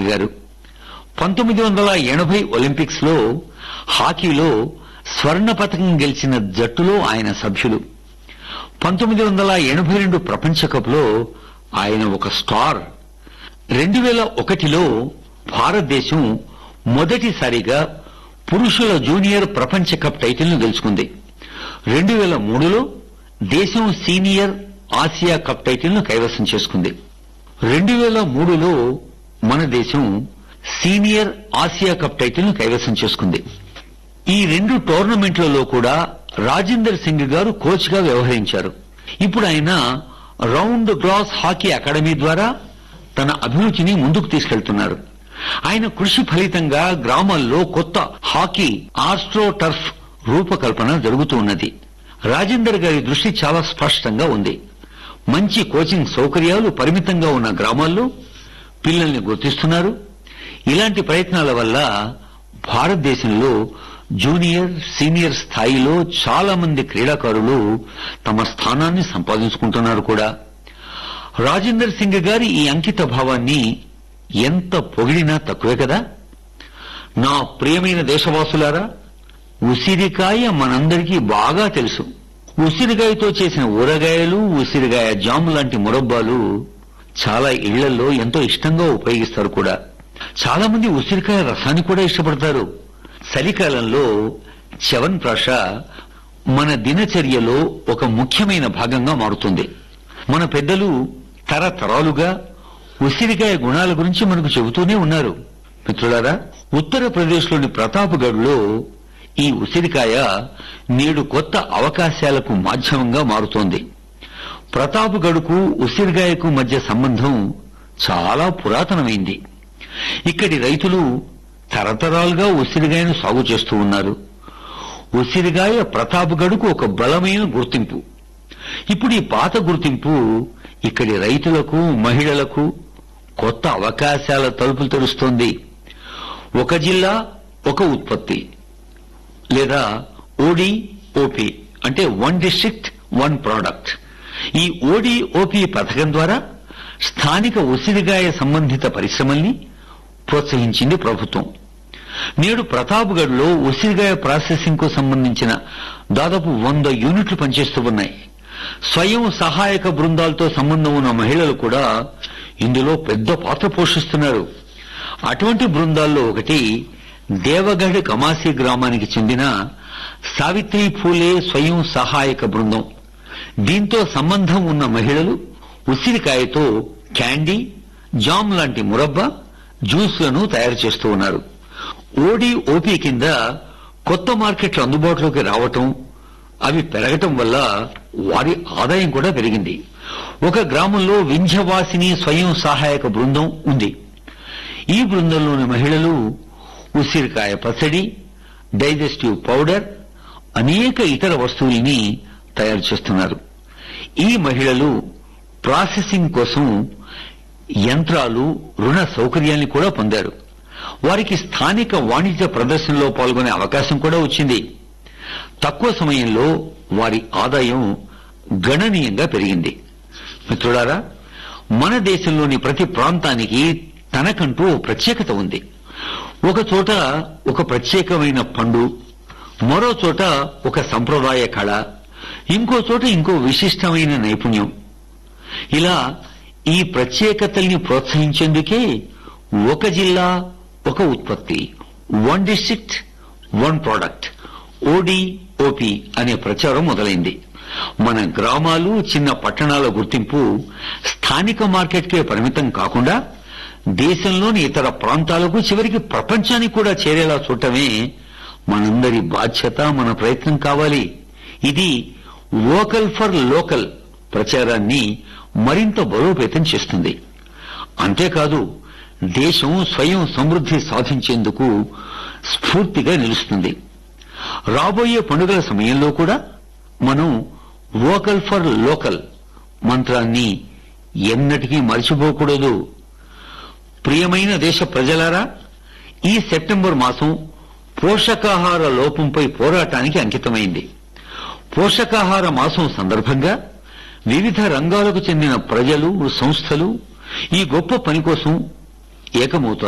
గారు పంతొమ్మిది వందల ఎనభై ఒలింపిక్స్ లో హాకీలో స్వర్ణ పథకం గెలిచిన జట్టులో ఆయన సభ్యులు పంతొమ్మిది వందల ఎనభై రెండు ప్రపంచ కప్లో ఆయన ఒక స్టార్ రెండు వేల ఒకటిలో భారతదేశం మొదటిసారిగా పురుషుల జూనియర్ ప్రపంచ కప్ టైటిల్ను గెలుచుకుంది రెండు వేల మూడులో దేశం సీనియర్ ఆసియా కప్ టైటిల్ను కైవసం చేసుకుంది రెండు వేల మూడులో మన దేశం సీనియర్ ఆసియా కప్ టైటిల్ను కైవసం చేసుకుంది ఈ రెండు టోర్నమెంట్లలో కూడా రాజేందర్ సింగ్ గారు కోచ్ గా వ్యవహరించారు ఇప్పుడు ఆయన రౌండ్ గ్లాస్ హాకీ అకాడమీ ద్వారా తన అభిరుచిని ముందుకు తీసుకెళ్తున్నారు ఆయన కృషి ఫలితంగా గ్రామాల్లో కొత్త హాకీ ఆస్ట్రో టర్ఫ్ రూపకల్పన జరుగుతూ ఉన్నది రాజేందర్ గారి దృష్టి చాలా స్పష్టంగా ఉంది మంచి కోచింగ్ సౌకర్యాలు పరిమితంగా ఉన్న గ్రామాల్లో పిల్లల్ని గుర్తిస్తున్నారు ఇలాంటి ప్రయత్నాల వల్ల భారతదేశంలో జూనియర్ సీనియర్ స్థాయిలో చాలా మంది క్రీడాకారులు తమ స్థానాన్ని సంపాదించుకుంటున్నారు కూడా రాజేందర్ సింగ్ గారి ఈ అంకిత భావాన్ని ఎంత పొగిడినా తక్కువే కదా నా ప్రియమైన దేశవాసులారా ఉసిరికాయ మనందరికీ బాగా తెలుసు ఉసిరికాయతో చేసిన ఊరగాయలు ఉసిరికాయ జామ్ లాంటి మురబ్బాలు చాలా ఇళ్లలో ఎంతో ఇష్టంగా ఉపయోగిస్తారు కూడా చాలా మంది ఉసిరికాయ రసాన్ని కూడా ఇష్టపడతారు చలికాలంలో చవన్ ప్రాష మన దినచర్యలో ఒక ముఖ్యమైన భాగంగా మారుతుంది మన పెద్దలు తరతరాలుగా ఉసిరికాయ గుణాల గురించి మనకు చెబుతూనే ఉన్నారు మిత్రులారా ఉత్తరప్రదేశ్లోని ప్రతాప్గఢ్లో ఈ ఉసిరికాయ నేడు కొత్త అవకాశాలకు మాధ్యమంగా మారుతోంది ప్రతాప్గఢ్కు ఉసిరికాయకు మధ్య సంబంధం చాలా పురాతనమైంది ఇక్కడి రైతులు తరతరాలుగా ఉసిరికాయను సాగు చేస్తూ ఉన్నారు ఉసిరికాయ ప్రతాప్గఢ్కు ఒక బలమైన గుర్తింపు ఇప్పుడు ఈ పాత గుర్తింపు ఇక్కడి రైతులకు మహిళలకు కొత్త అవకాశాల తలుపులు తెరుస్తోంది ఒక జిల్లా ఒక ఉత్పత్తి లేదా ఓడి ఓపీ అంటే వన్ డిస్ట్రిక్ట్ వన్ ప్రోడక్ట్ ఈ ఓడి ఓపీ పథకం ద్వారా స్థానిక ఉసిరిగాయ సంబంధిత పరిశ్రమల్ని ప్రోత్సహించింది ప్రభుత్వం నేడు ప్రతాప్గఢ్లో ఉసిరిగాయ ప్రాసెసింగ్ కు సంబంధించిన దాదాపు వంద యూనిట్లు పనిచేస్తూ ఉన్నాయి స్వయం సహాయక బృందాలతో సంబంధం ఉన్న మహిళలు కూడా ఇందులో పెద్ద పాత్ర పోషిస్తున్నారు అటువంటి బృందాల్లో ఒకటి దేవగఢ్ కమాసి గ్రామానికి చెందిన సావిత్రి ఫూలే స్వయం సహాయక బృందం దీంతో సంబంధం ఉన్న మహిళలు ఉసిరికాయతో క్యాండీ జామ్ లాంటి మురబ్బా జ్యూస్లను తయారు చేస్తూ ఉన్నారు ఓడి ఓపీ కింద కొత్త మార్కెట్లు అందుబాటులోకి రావటం అవి పెరగటం వల్ల వారి ఆదాయం కూడా పెరిగింది ఒక గ్రామంలో వింధ్యవాసిని స్వయం సహాయక బృందం ఉంది ఈ బృందంలోని మహిళలు ఉసిరికాయ పచ్చడి డైజెస్టివ్ పౌడర్ అనేక ఇతర వస్తువుల్ని తయారు చేస్తున్నారు ఈ మహిళలు ప్రాసెసింగ్ కోసం యంత్రాలు రుణ సౌకర్యాన్ని కూడా పొందారు వారికి స్థానిక వాణిజ్య ప్రదర్శనలో పాల్గొనే అవకాశం కూడా వచ్చింది తక్కువ సమయంలో వారి ఆదాయం గణనీయంగా పెరిగింది మిత్రులారా మన దేశంలోని ప్రతి ప్రాంతానికి తనకంటూ ఓ ప్రత్యేకత ఉంది ఒక చోట ఒక ప్రత్యేకమైన పండు మరో చోట ఒక సంప్రదాయ కళ ఇంకో చోట ఇంకో విశిష్టమైన నైపుణ్యం ఇలా ఈ ప్రత్యేకతల్ని ప్రోత్సహించేందుకే ఒక జిల్లా ఒక ఉత్పత్తి one district one product O D O ప్రచారం మొదలైంది మన గ్రామాలు చిన్న పట్టణాల గుర్తింపు స్థానిక మార్కెట్కే పరిమితం కాకుండా దేశంలోని ఇతర ప్రాంతాలకు చివరికి ప్రపంచానికి కూడా చేరేలా చూడటమే మనందరి బాధ్యత మన ప్రయత్నం కావాలి ఇది వోకల్ ఫర్ లోకల్ ప్రచారాన్ని మరింత బలోపేతం చేస్తుంది అంతేకాదు దేశం స్వయం సమృద్ధి సాధించేందుకు స్ఫూర్తిగా నిలుస్తుంది రాబోయే పండుగల సమయంలో కూడా మనం వోకల్ ఫర్ లోకల్ మంత్రాన్ని ఎన్నటికీ మర్చిపోకూడదు ప్రియమైన దేశ ప్రజలారా ఈ సెప్టెంబర్ మాసం పోషకాహార లోపంపై పోరాటానికి అంకితమైంది పోషకాహార మాసం సందర్భంగా వివిధ రంగాలకు చెందిన ప్రజలు సంస్థలు ఈ గొప్ప పని కోసం ఏకమవుతారు